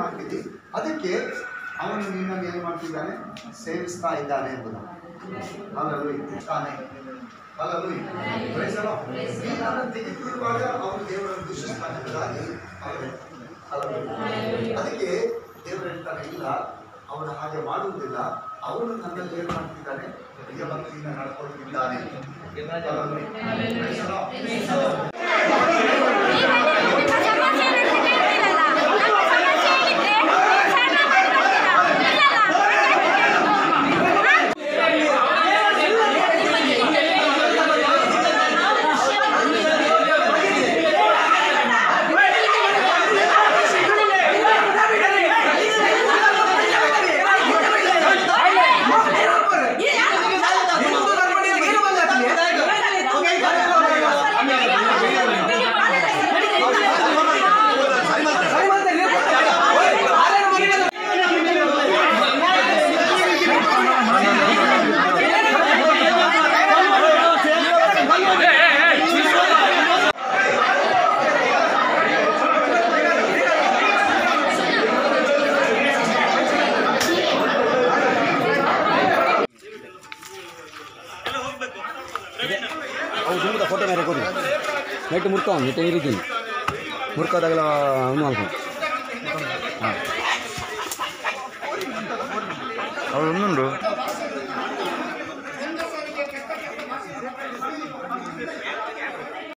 ಹಾಕಿದ್ದಿ ಅದಕ್ಕೆ ಅವನು ನಿನ್ನನ್ನು ಏನು ಮಾಡ್ತಿದ್ದಾನೆ ಸೇವಿಸ್ತಾ ಇದ್ದಾನೆ ಎಂಬುದನ್ನು ಅಲ್ಲಲ್ಲಿ ತಾನೆ ಅಲ್ಲಲ್ಲಿ ನೀನನ್ನು ತೆಗೆದುಕೊಳ್ಳುವಾಗ ಅವನು ದೇವರನ್ನು ದೂಷಿಸ್ತಾನೆ ಎಂಬುದಾಗಿ ಅವನು ಅಲ್ಲಲ್ಲಿ ಅದಕ್ಕೆ ದೇವರು ಹೇಳ್ತಾನೆ ಇಲ್ಲ ಅವನು ಹಾಗೆ ಮಾಡುವುದಿಲ್ಲ ಅವನು ನನ್ನಲ್ಲಿ ಏನು ಮಾಡ್ತಿದ್ದಾನೆ ಭಕ್ತಿಯಿಂದ ನಡ್ಕೊಳ್ತಿದ್ದಾನೆ ಅವು ದುಂಬುದ ಫೋಟೋ ಮೇಲೆ ಕೊಡಿ ನೈಟ್ ಮುರ್ತಾವ ನೆಟ್ಟ ಇರಿದ್ದೀನಿ ಮುರ್ಕೋದಾಗೆಲ್ಲ ಅವನು ಅಲ್ಕೊಂಡು ಹಾಂ ಅವ್ರು ಒಂದುಂಡು